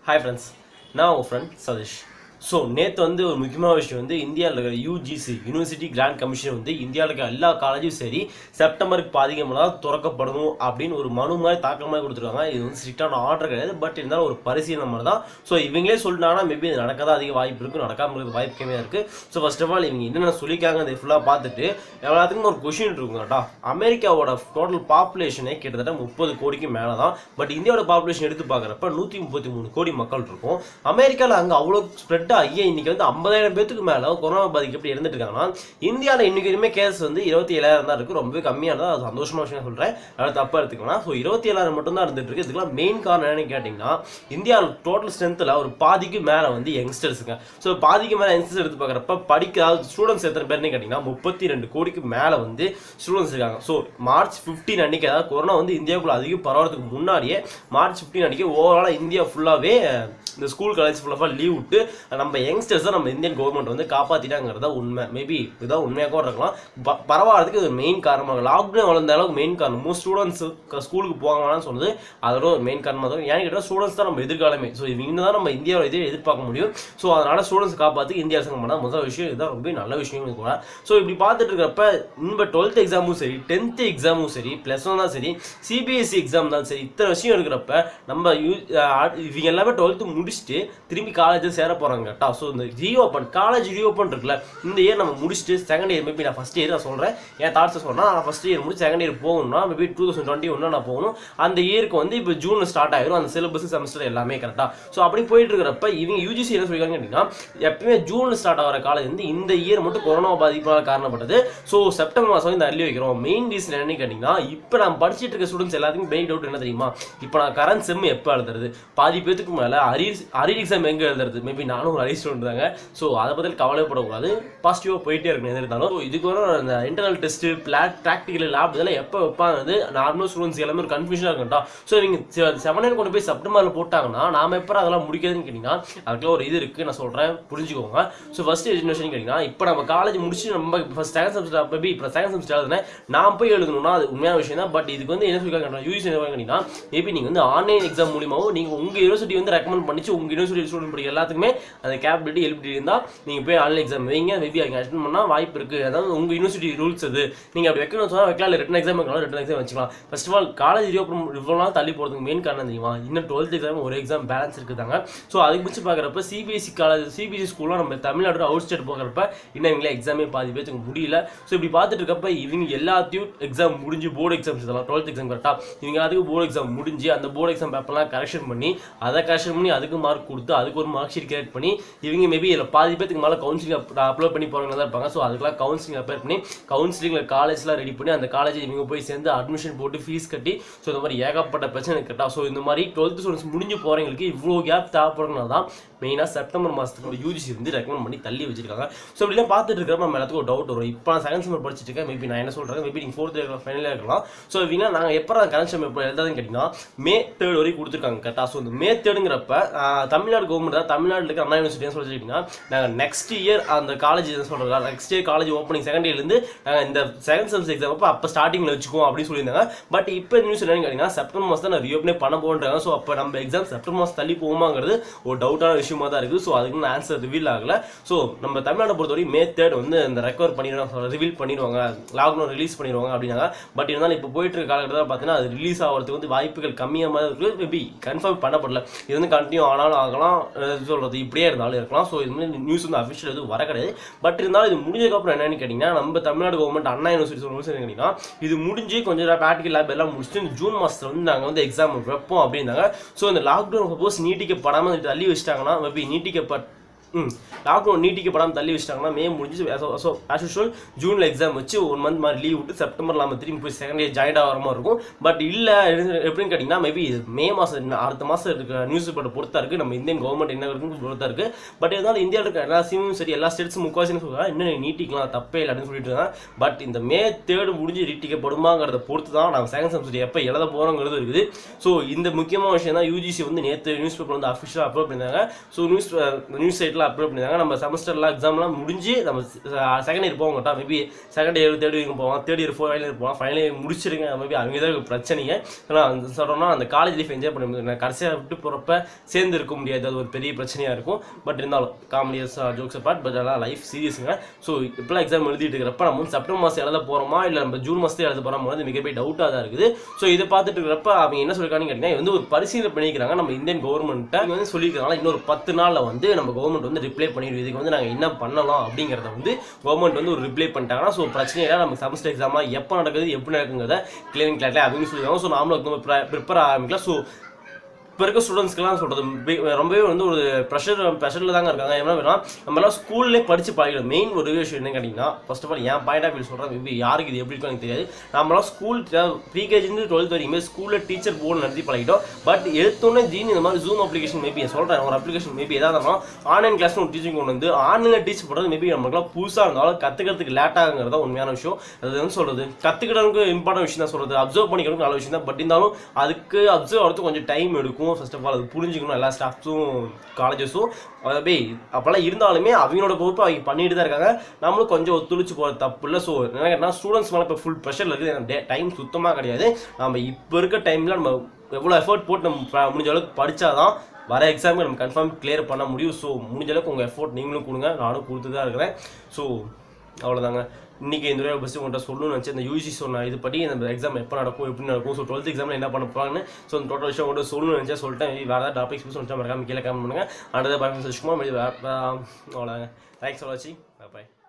hi friends நான் உங்கள் friend Satish so நேற்று வந்து ஒரு முக்கியமான விஷயம் வந்து இந்தியாவில் இருக்கிற யூஜிசி யூனிவர்சிட்டி கிராண்ட் கமிஷன் வந்து இந்தியாவில் இருக்க எல்லா காலேஜும் சரி செப்டம்பருக்கு பாதிக்கமெல்லாம் திறக்கப்படணும் அப்படின்னு ஒரு மனு மாதிரி தாக்கல் மாதிரி கொடுத்துருக்காங்க இது வந்து ஸ்ட்ரிக்டான ஆர்டர் கிடையாது பட் இருந்தாலும் ஒரு பரிசீலனை மாதிரி தான் ஸோ இவங்களே சொல்லிட்டாங்கன்னா மேபி இது நடக்காத அதிக வாய்ப்பு இருக்குது நடக்காமல் இருக்கிறது வாய்ப்பு கம்மியாக இருக்குது ஸோ ஃபர்ஸ்ட் ஆஃப் ஆல் இவங்க என்னென்ன சொல்லியிருக்காங்க அதை ஃபுல்லாக பார்த்துட்டு எல்லாத்துக்கும் ஒரு கொஷின் இருக்குங்கட்டா அமெரிக்காவோட டோட்டல் பாப்புலேஷனே கிட்டத்தட்ட முப்பது கோடிக்கு மேலே தான் பட் இந்தியாவோட பாப்புலேஷன் எடுத்து பார்க்குறப்ப நூற்றி முப்பத்தி மூணு கோடி மக்கள் இருக்கும் அமெரிக்காவில் அங்கே அவ்வளோ ஸ்ப்ரெட் ஆகி இன்னைக்கு வந்து ஐம்பதாயிரம் பேத்துக்கு மேலே கொரோனா பாதிக்கு எப்படி இருந்துட்டு இருக்காங்கன்னா இந்தியாவில் இன்னைக்கு வரையுமே கேஸ் வந்து இருபத்தி ஏழாயிரம் தான் இருக்குது ரொம்பவே கம்மியானது அது சந்தோஷமான விஷயம் சொல்கிறேன் அதை தப்பாக எடுத்துக்கலாம் ஸோ இருபத்தி ஏழாயிரம் மட்டும் தான் இருந்துட்டு இருக்கு இதுக்கெல்லாம் மெயின் காரணம் என்னன்னு கேட்டிங்கன்னா இந்தியாவில் டோட்டல் ஸ்ட்ரென்த்தில் ஒரு பாதிக்கு மேலே வந்து யங்ஸ்டர்ஸுங்க ஸோ பாதிக்கு மேலே யங்ஸ்டர்ஸ் எடுத்து பார்க்குறப்ப படிக்க ஸ்டூடெண்ட்ஸ் எத்தனை பேர்னு கேட்டிங்கன்னா முப்பத்தி ரெண்டு கோடிக்கு மேலே வந்து ஸ்டூடெண்ட்ஸ் இருக்காங்க ஸோ மார்ச் ஃபிஃப்டீன் அன்னைக்கு அதாவது கொரோனா வந்து இந்தியாவுக்குள்ள அதிகம் பரவறதுக்கு முன்னாடியே மார்ச் ஃபிஃப்டீன் அன்னைக்கு ஓவராலாக இந்தியா ஃபுல்லாகவே இந்த ஸ்கூல் காலேஜ் ஃபுல்லாக லீவ் விட்டு நம்ம யங்ஸ்டர்ஸ் தான் நம்ம இந்தியன் கவர்மெண்ட் வந்து காப்பாற்றிட்டாங்கிறத உண்மை மேபி இதுதான் உண்மையாக கூட இருக்கலாம் ப பரவாயில்லதுக்கு இது மெயின் காரணமாக லாக்டவுன் வளர்ந்த அளவுக்கு மெயின் காரணம் மோஸ்ட் ஸ்டூடெண்ட்ஸ் ஸ்கூலுக்கு போவாங்கன்னு சொன்னது அதோட ஒரு மெயின் காரணமாக தான் ஏன்னு கேட்டால் ஸ்டூடெண்ட்ஸ் தான் நம்ம எதிர்காலமே ஸோ இவங்க தான் நம்ம இந்தியாவில் இதை எதிர்பார்க்க முடியும் ஸோ அதனால ஸ்டூடெண்ட்ஸ் காப்பாற்றி இந்திய அரசாங்கம் பண்ணால் முதல் விஷயம் இதுதான் ரொம்ப நல்ல விஷயம் கூட ஸோ இப்படி பார்த்துட்டு இருக்கிறப்ப இந்த டுவெல்த் எக்ஸாமும் சரி டென்த் எக்ஸாமும் சரி ப்ளஸ் ஒன் தான் சரி சிபிஎஸ்சி எக்ஸாம் தான் சரி இத்தனை விஷயம் இருக்கிறப்ப நம்ம யூ அஹ் இவங்க எல்லாமே டுவெல்த்து முடிச்சுட்டு திரும்பி காலேஜில் சேர போகிறாங்க கரெக்டா ஸோ இந்த ரீஓப்பன் காலேஜ் ரீஓப்பன் இருக்குல்ல இந்த இயர் நம்ம முடிச்சுட்டு செகண்ட் இயர் மேபி நான் ஃபஸ்ட் இயர் நான் சொல்கிறேன் என் தாட்ஸை சொல்கிறேன் நான் ஃபஸ்ட் இயர் முடிச்சு செகண்ட் இயர் போகணும்னா மேபி டூ தௌசண்ட் டுவெண்ட்டி ஒன்று நான் போகணும் அந்த இயருக்கு வந்து இப்போ ஜூனில் ஸ்டார்ட் ஆயிரும் அந்த சிலபஸ் செமஸ்டர் எல்லாமே கரெக்டாக ஸோ அப்படி போயிட்டு இருக்கிறப்ப இவங்க யூஜிசி என்ன சொல்லியிருக்காங்க அப்படின்னா எப்பயுமே ஜூனில் ஸ்டார்ட் ஆகிற காலேஜ் வந்து இந்த இயர் மட்டும் கொரோனா பாதிப்பால் காரணப்பட்டது ஸோ செப்டம்பர் மாதம் இந்த அள்ளி வைக்கிறோம் மெயின் ரீசன் என்னன்னு கேட்டிங்கன்னா இப்போ நான் படிச்சிட்டு இருக்க ஸ்டூடெண்ட்ஸ் எல்லாத்துக்கும் மெயின் டவுட் என்ன தெரியுமா இப்போ நான் கரண்ட் செம் எப்போ எழுதுறது பாதி பேத்துக்கு மேலே அரியர் அரியர் எக்ஸாம் எங்கே எழுதுறது மேபி நானும் ஒரு அரியர் ஸ்டூடெண்ட் தாங்க ஸோ அதை பற்றி கவலைப்படக்கூடாது பாசிட்டிவாக போயிட்டே இருக்கணும் எது இருந்தாலும் So, இதுக்கு வர அந்த இன்டர்னல் டெஸ்ட் பிளாட் ப்ராக்டிக்கல் லேப் இதெல்லாம் எப்போ வைப்பாங்க நார்மல் ஸ்டூடெண்ட்ஸ் எல்லாமே ஒரு கன்ஃபியூஷனாக இருக்கட்டா ஸோ இவங்க செவன் கொண்டு போய் செப்டம்பரில் போட்டாங்கன்னா நாம எப்போ அதெல்லாம் முடிக்கிறதுன்னு கேட்டிங்கன்னா அதுக்குள்ள ஒரு இது இருக்குது நான் சொல்கிறேன் புரிஞ்சுக்கோங்க ஸோ ஃபர்ஸ்ட் எஜுகேஷன் கேட்டிங்கன்னா இப்போ நம்ம காலேஜ் முடிச்சு நம்ம ஃபஸ்ட் செகண்ட் செமஸ்டர் மேபி இப்போ செகண்ட் செமஸ்டர் எழுதுனேன் நான் போய் எழுதணும்னா அது உண்மையான விஷயம் தான் பட் இதுக்கு வந்து என்ன சொல்லிருக்காங்க யூஸ் என்ன கேட்டிங்கன்னா மேபி நீங்கள் வந்து ஆன்லைன் எக்ஸாம் மூலியமாகவும் நீங்கள் உங்கள் யூனிவர்சிட்டி வந்து ரெக்கமெண்ட் பண்ணிச்சு உங்கள் யூனிவர்சிட்டி ஸ்டூடெண்ட் படிக்கிற எல்லாத்துக்குமே அந்த கேபிலிட்டி எலிபிலிட்டி இருந்தால் நீங்கள் போய் ஆன்லைன் எக்ஸாம் வைங்க மேபி அங்கே அட்டன் பண்ணால் வாய்ப்பு இருக்குது அதாவது உங்கள் யூனிவர்சிட்டி ரூல்ஸ் அது நீங்கள் அப்படி வைக்கணும்னு சொன்னால் வைக்கலாம் இல்லை ரிட்டன் எக்ஸாம் வைக்கலாம் ரிட்டன் எக்ஸாம் வச்சுக்கலாம் first of all college reopen இவ்வளோ நாள் தள்ளி போகிறதுக்கு மெயின் காரணம் தெரியுமா இன்னும் டுவெல்த் எக்ஸாம் ஒரு எக்ஸாம் பேலன்ஸ் இருக்குதாங்க ஸோ அதுக்கு பிடிச்சி பார்க்குறப்ப சிபிஎஸ்சி காலேஜ் சிபிஎஸ்சி ஸ்கூல்லாம் நம்ம தமிழ்நாடு அவுட் ஸ்டேட் போகிறப்ப இன்னும் இவங்களே எக்ஸாமே பாதி பேருக்கு முடியல ஸோ இப்படி பார்த்துட்டு இருக்கப்ப இவங்க எல்லாத்தையும் எக்ஸாம் முடிஞ்சு போர்டு எக்ஸாம்ஸ் இதெல்லாம் டுவெல்த் எக்ஸாம் கரெக்டாக இவங்க எல்லாத்துக்கும் போர்டு எக்ஸாம் முடிஞ்சு அந்த போர்டு எக்ஸாம் பேப்பர்லாம் கரெக்ஷன் பண்ணி அதை கரெக்ஷன் பண்ணி அதுக்கு மார்க் கொடுத்து அதுக்கு ஒரு மார்க் ஷீட் கிரியேட் பண்ணி இவங்க மேபி இதில் பாதி பேத்துக்கு மேலே கவுன்சிலிங் அப்லோட் பண்ணி போகிறவங்க தான் இருப்பாங்க ஸோ அதுக்கெல்லாம் கவுன்சிலிங் அப்ளை பண்ணி கவுன்சிலிங்கில் காலேஜ்லாம் ரெடி பண்ணி அந்த காலேஜ் இவங்க போய் சேர்ந்து அட்மிஷன் போட்டு ஃபீஸ் கட்டி ஸோ இந்த மாதிரி ஏகப்பட்ட பிரச்சனை கட்டா ஸோ இந்த மாதிரி டுவெல்த் ஸ்டூடெண்ட்ஸ் முடிஞ்சு போகிறவங்களுக்கு இவ்வளோ கேப் தேவைப்படுறதுனால தான் மெயினாக செப்டம்பர் மாதத்துக்கு யூஜிசி வந்து ரெக்கமெண்ட் பண்ணி தள்ளி வச்சிருக்காங்க ஸோ இப்படிலாம் பார்த்துட்டு இருக்கிறப்ப நம்ம எல்லாத்துக்கும் ஒரு டவுட் வரும் இப்போ நான் செகண்ட் செமர் படிச்சிட்டு இருக்கேன் மேபி நான் என்ன சொல்கிறேன் மேபி நீங்கள் ஃபோர்த் இருக்கலாம் ஃபைனலாக இருக்கலாம் ஸோ இவங்க நாங்கள் எப்போ கரண்ட் செம் எப்போ எழுதாதுன்னு கேட்டிங்கன்னா மே தேர்ட் வரைக்கும் கொடுத்துருக்காங்க கரெக்டாக ஸோ இந்த மே தேர்டுங்கிறப்ப ஆஹ், தமிழ்நாடு கவர்மெண்ட் தான் தமிழ்நாட்டில் இருக்க அண்ணா யூனிவர்சிட்டி சொல்லி கேட்டிங்கன்னா நாங்கள் நெக்ஸ்ட் இயர் அந்த காலேஜ் சொல்கிறோம் next year college opening second இயர்லேருந்து நாங்கள் இந்த செகண்ட் செமஸ்டர் எக்ஸாம் அப்போ அப்போ ஸ்டார்டிங்கில் வச்சுக்குவோம் அப்படின்னு சொல்லியிருந்தாங்க பட் இப்போ நியூஸ் என்னன்னு கேட்டிங்கன்னா செப்டம்பர் மாதம் தான் நான் ரீஓப்பனே பண்ண போன்றாங்க ஸோ அப்போ நம்ம எக்ஸாம் செப்டம்பர் மாதம் தள்ளி போகுமாங்கிறது ஒரு டவுட்டான விஷயமா தான் இருக்குது ஸோ அதுக்கு ஆன்சர் ரிவீல் ஆகல ஸோ நம்ம தமிழ்நாட்டை பொறுத்தவரைக்கும் மே தேர்ட் வந்து இந்த ரெக்கவர் பண்ணிடுவாங்க ரிவீல் பண்ணிடுவாங்க லாக்டவுன் ரிலீஸ் பண்ணிடுவாங்க அப்படின்னாங்க பட் இருந்தாலும் இப்போ போயிட்டு இருக்க காலகட்டத்தில் பார்த்தீங்கன்னா அது ரிலீஸ் ஆகிறதுக்கு வந்து வாய்ப்புகள் கம்மியாக மாதிரி இருக்குது மேபி கன்ஃபார்ம் பண்ணப்படல இது வந்து கண்டினியூ ஆனாலும் ஆகலாம் அஹ் சொல்றது இப்படியே இருந்தாலும் இருக்கலாம் ஸோ இது மாதிரி நியூஸ் வந்து அஃபிஷியல் எதுவும் வர கிடையாது பட் இருந்தாலும் இது முடிஞ்சதுக்கப்புறம் என்னன்னு கேட்டிங்கன்னா நம்ம தமிழ்நாடு கவர்மெண்ட் அண்ணா யூனிவர்சிட்டி சொல்லும்போது கேட்டிங்கன்னா இது முடிஞ்சு கொஞ்சம் ப்ராக்டிக்கல் லேப் எல்லாம் முடிச்சுட்டு இந்த ஜூன் மாதத்தில் வந்து நாங்கள் வந்து எக்ஸாம் வைப்போம் அப்படின்னாங்க ஸோ இந்த லாக்டவுன் சப்போஸ் நீட்டிக்கப்படாமல் தள்ளி வச்சிட்டாங்கன்னா மேபி நீட்டிக்கப்பட் ம் லாக்டவுன் நீட்டிக்கப்படாமல் தள்ளி வச்சிட்டாங்கன்னா மே முடிஞ்சு ஸோ ஆஸ் யூஷுவல் ஜூனில் எக்ஸாம் வச்சு ஒன் மந்த் மாதிரி லீவ் விட்டு செப்டம்பர் நம்ம திரும்பி போய் செகண்ட் இயர் ஜாயின் ஆகிற மாதிரி இருக்கும் பட் இல்லை எப்படின்னு கேட்டிங்கன்னா மேபி மே மாதம் அடுத்த மாதம் இருக்க நியூஸ் பேப்பர் பொறுத்தா இருக்குது நம்ம இந்தியன் கவர்மெண்ட் என்ன இருக்குன்னு பொறுத்தா இருக்குது பட் இருந்தாலும் இந்தியாவில் இருக்க எல்லா சீமும் சரி எல்லா ஸ்டேட்ஸும் முக்கால்வாசி சொல்லுவாங்க இன்னும் நீட்டிக்கலாம் தப்பே இல்லை அப்படின்னு சொல்லிட்டு இருக்காங்க பட் இந்த மே தேர்டு முடிஞ்சு நீட்டிக்கப்படுமாங்கிறத பொறுத்து தான் நாங்கள் செகண்ட் செமஸ்டர் எப்போ எழுத போகிறோங்கிறது இருக்குது ஸோ இந்த முக்கியமான விஷயம் தான் யூஜிசி வந்து நேற்று நியூஸ் பேப்பர் வந்து அஃபிஷியலாக அப்லோட் பண்ணியிருந்தாங்க ஸோ நியூஸ் நியூஸ் சைட்டில் ரிசல்ட்லாம் அப்லோட் பண்ணியிருந்தாங்க நம்ம செமஸ்டர்லாம் எக்ஸாம்லாம் முடிஞ்சு நம்ம செகண்ட் இயர் போவோம் கட்டா maybe second year third year போவோம் தேர்ட் இயர் ஃபோர் இயர் போவோம் ஃபைனல் இயர் முடிச்சிருங்க மேபி அவங்க தான் பிரச்சனைங்க ஏன்னா அந்த சொல்கிறோம்னா அந்த காலேஜ் லைஃப் என்ஜாய் பண்ண முடியாது நான் கடைசியாக விட்டு போகிறப்ப சேர்ந்து இருக்க முடியாது அது ஒரு பெரிய பிரச்சனையாக இருக்கும் பட் இருந்தாலும் காமெடியஸ் ஜோக்ஸ் பார்ட் பட் அதெல்லாம் லைஃப் சீரியஸுங்க ஸோ இப்போலாம் எக்ஸாம் எழுதிட்டு இருக்கிறப்ப நம்ம வந்து செப்டம்பர் மாதம் எழுத போகிறோமா இல்லை நம்ம ஜூன் மாதத்தை எழுத போகிறோமா வந்து மிகப்பெரிய டவுட்டாக தான் இருக்குது ஸோ இதை பார்த்துட்டு இருக்கிறப்ப அவங்க என்ன சொல்லியிருக்காங்கன்னு கேட்டிங்கன்னா இது வந்து ஒரு பரிசீலனை பண்ணிக்கிறாங்க நம்ம இந்தியன் கவர்மெண்ட்டை இவங்க வந்து சொல்லியிருக்காங்க இன்னொரு பத்து நாளில் வந்து நம்ம கவர்மெண்ட் வந்து ரிப்ளை பண்ணிடுவோம் இதுக்கு வந்து நாங்கள் என்ன பண்ணலாம் அப்படிங்கிறத வந்து கவர்மெண்ட் வந்து ஒரு ரிப்ளை பண்ணிட்டாங்கன்னா ஸோ பிரச்சனை இல்லை நம்ம செமஸ்டர் எக்ஸாமாக எப்போ நடக்குது எப்படி நடக்குங்கிறத கிளியரிங் கிளாட்ல அவங்க சொல்லியிருக்காங்க ஸோ நாமளும் வந்து ப்ரிப்பேர் ஆரம்பிக்கலாம் ஸோ இப்போ இருக்க ஸ்டூடெண்ட்ஸ்க்குலாம் சொல்கிறது ரொம்பவே வந்து ஒரு ப்ரெஷர் ப்ரெஷரில் தாங்க இருக்காங்க என்ன வேணா நம்மளாம் ஸ்கூல்லே படித்து பழகிடும் மெயின் ஒரு விஷயம் என்ன கேட்டிங்கன்னா ஃபர்ஸ்ட் ஆஃப் ஆல் என் பாயிண்ட் ஆஃப் வியூ சொல்கிறேன் மேபி யாருக்கு இது எப்படி இருக்கும் எனக்கு தெரியாது நம்மளாம் ஸ்கூல் ப்ரீகேஜிந்து டுவெல்த் வரைக்குமே ஸ்கூலில் டீச்சர் போர்டு நடத்தி பழகிட்டோம் பட் எடுத்தோன்னே ஜீன் இந்த மாதிரி ஜூம் அப்ளிகேஷன் மேபி சொல்கிறேன் ஒரு அப்ளிகேஷன் மேபி எதாவது இருந்தாலும் ஆன்லைன் கிளாஸ்னு ஒரு டீச்சிங் கொண்டு வந்து ஆன்லைனில் டீச் பண்ணுறது மேபி நம்மளுக்குலாம் புதுசாக இருந்தாலும் கற்றுக்கிறதுக்கு லேட் ஆகுங்கிறது தான் உண்மையான விஷயம் அது வந்து சொல்கிறது கற்றுக்கிறதுக்கு இம்பார்ட்டன்ட் விஷயம் தான் சொல்கிறது அப்சர்வ் பண்ணிக்கிறதுக்கு நல்ல விஷயம் தான் பட் இருந்தாலும் அதுக்கு அப்சர்வ் ஆகிறதுக்கு கொஞ்சம் டைம் எடுக்கும் ஃபர்ஸ்ட் ஆஃப் ஆல் அது புரிஞ்சுக்கணும் எல்லா ஸ்டாஃப்ஸும் காலேஜஸும் அதாவது அப்போல்லாம் இருந்தாலுமே அவங்களோட பொறுப்பு அவங்க பண்ணிட்டு தான் இருக்காங்க நம்மளும் கொஞ்சம் ஒத்துழைச்சு போகிறது தப்பு இல்லை ஸோ என்ன ஸ்டூடெண்ட்ஸ் மேலே இப்போ ஃபுல் ப்ரெஷரில் இருக்குது டைம் சுத்தமாக கிடையாது நம்ம இப்போ இருக்க டைமில் நம்ம எவ்வளோ எஃபர்ட் போட்டு நம்ம ப- முடிஞ்ச அளவுக்கு படிச்சாதான் வர எக்ஸாமுக்கு நம்ம கன்ஃபார்ம் கிளியர் பண்ண முடியும் ஸோ முடிஞ்ச அளவுக்கு உங்கள் எஃபோர்ட் நீங்களும் கொடுங்க நானும் கொடுத்து தான் இருக்கிறேன் ஸோ அவ்வளோதாங்க இன்னைக்கு இந்த வீடியோ பஸ் உங்கள்கிட்ட சொல்லணும்னு நினச்சி இந்த யூஜி சொன்ன இது படி இந்த எக்ஸாம் எப்போ நடக்கும் எப்படி நடக்கும் ஸோ டுவெல்த் எக்ஸாமில் என்ன பண்ண போகிறாங்கன்னு ஸோ இந்த டோட்டல் விஷயம் உங்கள்கிட்ட சொல்லணும்னு நினச்சா சொல்லிட்டேன் வேறு ஏதாவது டாபிக்ஸ் சொல்லி மறக்காம கீழே கமெண்ட் பண்ணுங்கள் அடுத்த பாய் சுஷ்மா அவ்வளோதாங்க தேங்க்ஸ் ஃபார் வாட்சிங் பாய்